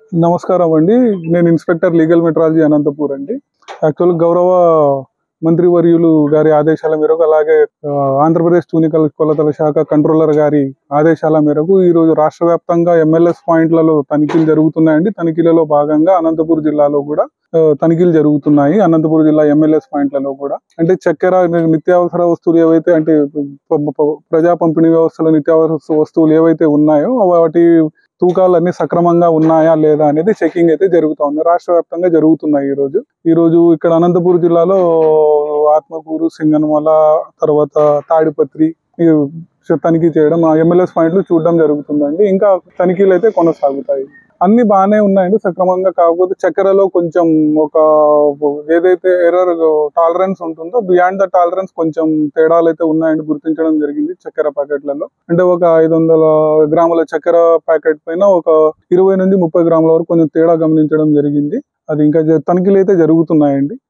నమస్కారం అండి నేను ఇన్స్పెక్టర్ లీగల్ మెట్రాలజీ అనంతపూర్ అండి యాక్చువల్ గౌరవ మంత్రివర్యులు గారి ఆదేశాల మేరకు అలాగే ఆ, ఆంధ్రప్రదేశ్ తూనికల కొలతల శాఖ కంట్రోలర్ గారి ఆదేశాల మేరకు ఈ రోజు రాష్ట్ర వ్యాప్తంగా ఎంఎల్ఎస్ పాయింట్లలో తనిఖీలు జరుగుతున్నాయండి తనిఖీలలో భాగంగా అనంతపూర్ జిల్లాలో కూడా ఆ, తనిఖీలు జరుగుతున్నాయి అనంతపురం జిల్లా ఎమ్మెల్యేస్ పాయింట్లలో కూడా అంటే చక్కెర నిత్యావసర వస్తువులు ఏవైతే అంటే ప- ప- ప్రజా పంపిణీ వ్యవస్థలో నిత్యావసర వస్తువులు ఏవైతే ఉన్నాయో వాటి తూకాలన్నీ సక్రమంగా ఉన్నాయా లేదా అనేది చెకింగ్ అయితే జరుగుతా ఉంది రాష్ట్ర వ్యాప్తంగా జరుగుతున్నాయి ఈ రోజు ఈ రోజు ఇక్కడ అనంతపూర్ జిల్లాలో ఆత్మకూరు సింగనమల తర్వాత తాడిపత్రి ఈ తనిఖీ చేయడం ఆ ఎమ్మెల్యేస్ పాయింట్లు చూడడం జరుగుతుందండి ఇంకా తనిఖీలు అయితే కొనసాగుతాయి అన్ని బాగానే ఉన్నాయండి సక్రమంగా కాకపోతే చక్కెరలో కొంచెం ఒక ఏదైతే ఎర్రర్ టాలరెన్స్ ఉంటుందో బియాండ్ ద టాలరెన్స్ కొంచెం తేడాలు అయితే ఉన్నాయని గుర్తించడం జరిగింది చక్కెర ప్యాకెట్లలో అంటే ఒక ఐదు వందల గ్రాముల చక్కెర ప్యాకెట్ పైన ఒక ఇరవై నుండి ముప్పై గ్రాముల వరకు కొంచెం తేడా గమనించడం జరిగింది అది ఇంకా జ- తనిఖీలు అయితే జరుగుతున్నాయండి